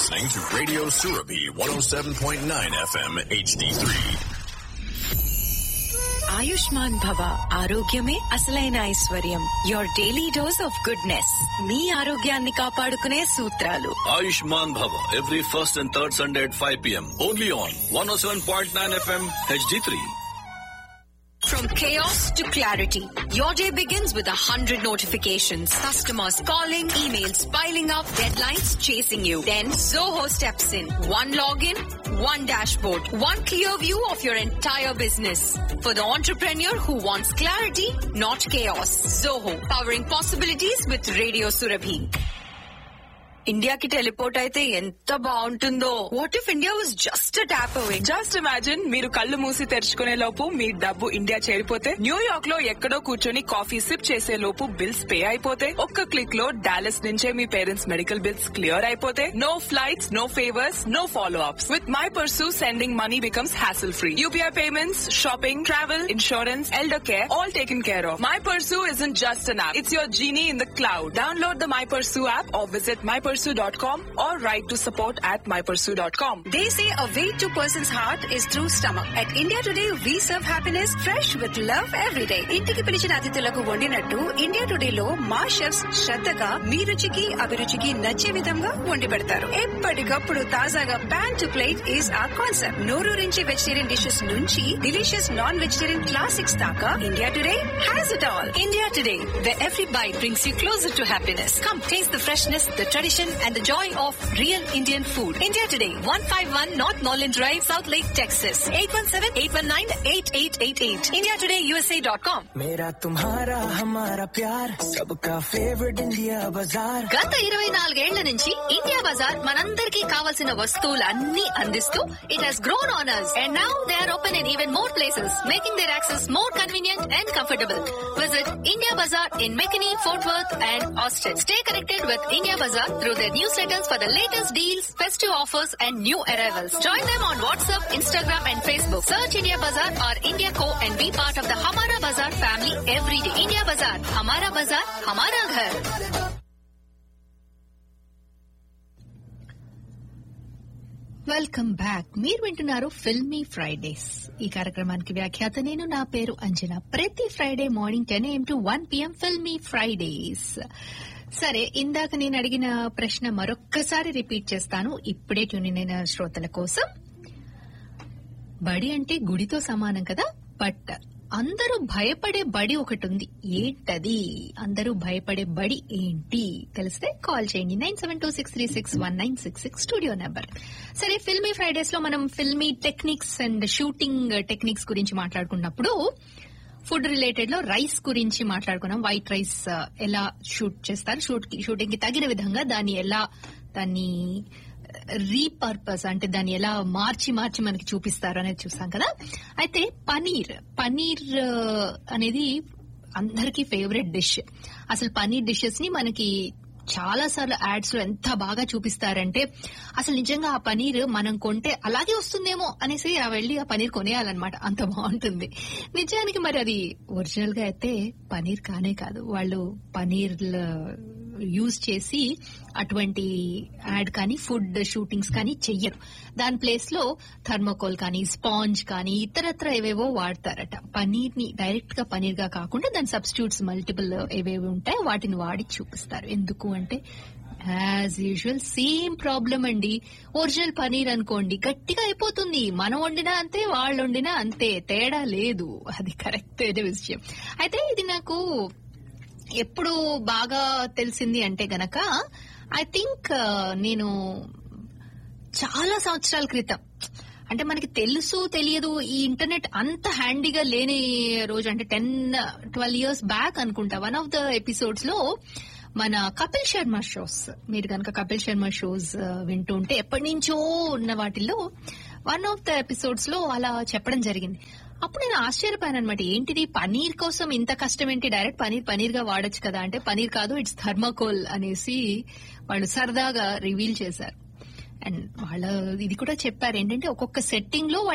listening to Radio Surabi 107.9 FM HD3. Ayushman భవ ఆరోగ్యమే అసలైన ఐశ్వర్యం your daily dose of goodness మీ ఆరోగ్యాన్ని కాపాడుకునే సూత్రాలు Ayushman Bhava every first and third Sunday at 5 p.m. Only on 107.9 FM HD3. From chaos to clarity, your day begins with a hundred notifications. Customers calling, emails piling up, deadlines chasing you. Then Zoho steps in. One login, one dashboard, one clear view of your entire business. For the entrepreneur who wants clarity, not chaos. Zoho, powering possibilities with Radio Surabhi. ఇండియాకి teleport అయితే ఎంత బాగుంటుందో what if India was just tap away just imagine మీరు కళ్ళు మూసి తెరుచుకునే లోపు మీ డబ్బు India చేరిపోతే New York లో ఎక్కడో కూర్చొని కాఫీ సిప్ చేసే లోపు బిల్స్ పే అయిపోతే ఒక్క క్లిక్ లో డాలస్ నుంచే మీ పేరెంట్స్ మెడికల్ బిల్స్ క్లియర్ అయిపోతే no flights no favours no follow ups with My Pursu sending money becomes hassle free UPI payments shopping travel insurance elder care all taken care of My Pursu is in just an app it's your genie in the cloud download the My Pursu app or visit My Pursu dot com or write to support at My Pursu dot com They say a way to person's heart is through stomach. At India Today, we serve happiness fresh with love every day. ఇంటికి పిలిచిన అతిథులకు వండినట్టు India today లో మా chefs శ్రద్ధగా మీ రుచికి అభిరుచికి నచ్చే విధంగా వండి పెడతారు ఎప్పటికప్పుడు తాజాగా pan to plate is a concept నోరూరించి వెజిటేరియన్ డిషెస్ నుంచి డిలీషియస్ నాన్ వెజిటేరియన్ క్లాసిక్స్ దాకా India Today has it all India Today where every bite brings you closer to happiness. Come taste the freshness, the tradition, and the joy of real Indian food. India Today, 151 North Norland Drive, South Lake, Texas. 817-819-8888. IndiaTodayUSA.com. मेरा तुम्हारा हमारा प्यार सबका favourite India बाजार గత ఇరవై నాలుగేళ్ల నుంచి ఇండియా బజార్ మనందరికీ కావలసిన వస్తువులన్నీ అందిస్తూ it has grown on us and now they are open in even more places making their access more convenient and comfortable visit India Bazaar in McKinney Fort Worth and Austin stay connected with India Bazaar through their newsletters for the latest deals festive offers and new arrivals join them on WhatsApp Instagram and Facebook search India Bazaar or India co and be part of the హమారా బజార్ family every day India Bazaar హమారా బజార్ హమారా Ghar welcome back మీరు వింటున్నారు filmy Fridays ఈ కార్యక్రమానికి వ్యాఖ్యాత నేను నా పేరు అంజన ప్రతి Friday morning ten AM to one PM filmy Fridays సరే ఇందాక నేను అడిగిన ప్రశ్న మరొక్కసారి రిపీట్ చేస్తాను ఇప్పుడే ట్యూన్ అయిన శ్రోతల కోసం బడి అంటే గుడితో సమానం కదా బట్ అందరూ భయపడే బడి ఒకటి ఉంది ఏంటది అందరూ భయపడే బడి ఏంటి తెలిస్తే కాల్ చేయండి nine seven two six three six one nine six six studio number సరే ఫిల్మీ ఫ్రైడేస్ లో మనం filmy techniques and shooting techniques గురించి మాట్లాడుకున్నప్పుడు ఫుడ్ రిలేటెడ్ లో రైస్ గురించి మాట్లాడుకున్నాం వైట్ రైస్ ఎలా షూట్ చేస్తారు షూట్ షూటింగ్ కి తగిన విధంగా దాన్ని ఎలా దాన్ని రీపర్పస్ అంటే దాన్ని ఎలా మార్చి మార్చి మనకి చూపిస్తారు అనేది చూస్తాం కదా అయితే పనీర్ పనీర్ ఆ, అనేది అందరికీ ఫేవరెట్ డిష్ అసలు పనీర్ డిషెస్ ని మనకి చాలా సార్లు యాడ్స్ లో ఎంత బాగా చూపిస్తారంటే అసలు నిజంగా ఆ పనీర్ మనం కొంటే అలాగే వస్తుందేమో అనేసి ఆ వెళ్ళి ఆ పనీర్ కొనేయాలన్నమాట అంత బాగుంటుంది నిజానికి మరి అది ఒరిజినల్ గా అయితే పనీర్ కానే కాదు వాళ్ళు పనీర్ యూజ్ చేసి అటువంటి యాడ్ కానీ ఫుడ్ షూటింగ్స్ కానీ చెయ్యరు దాని ప్లేస్ లో థర్మోకోల్ కానీ స్పాంజ్ కానీ ఇతరత్ర ఏవేవో వాడతారట పనీర్ ని డైరెక్ట్ గా పనీర్ గా కాకుండా దాని సబ్స్టిట్యూట్స్ మల్టిపుల్ ఏవేవి ఉంటాయో వాటిని వాడి చూపిస్తారు ఎందుకు అంటే యాజ్ యూజువల్ సేమ్ ప్రాబ్లం అండి ఒరిజినల్ పనీర్ అనుకోండి గట్టిగా అయిపోతుంది మనం వండినా అంతే వాళ్ళు వండినా అంతే తేడా లేదు అది కరెక్ట్ విషయం అయితే ఇది నాకు ఎప్పుడు బాగా తెలిసింది అంటే గనక ఐ థింక్ నేను చాలా సంవత్సరాల క్రితం అంటే మనకి తెలుసు తెలియదు ఈ ఇంటర్నెట్ అంత హ్యాండీగా లేని రోజు అంటే టెన్ ట్వెల్వ్ ఇయర్స్ బ్యాక్ అనుకుంటా వన్ ఆఫ్ ద ఎపిసోడ్స్ లో మన కపిల్ శర్మ షోస్ మీరు కనుక కపిల్ శర్మ షోస్ వింటూ ఉంటే ఎప్పటి నుంచో ఉన్న వాటిల్లో వన్ ఆఫ్ ద ఎపిసోడ్స్ లో అలా చెప్పడం జరిగింది అప్పుడు నేను ఆశ్చర్యపోయాను అనమాట ఏంటిది పనీర్ కోసం ఇంత కష్టం ఏంటి డైరెక్ట్ పనీర్ పనీర్ గా వాడొచ్చు కదా అంటే పనీర్ కాదు ఇట్స్ థర్మాకోల్ అనేసి వాళ్ళు సరదాగా రివీల్ చేశారు అండ్ వాళ్ళ ఇది కూడా చెప్పారు ఏంటంటే ఒక్కొక్క సెట్టింగ్ లో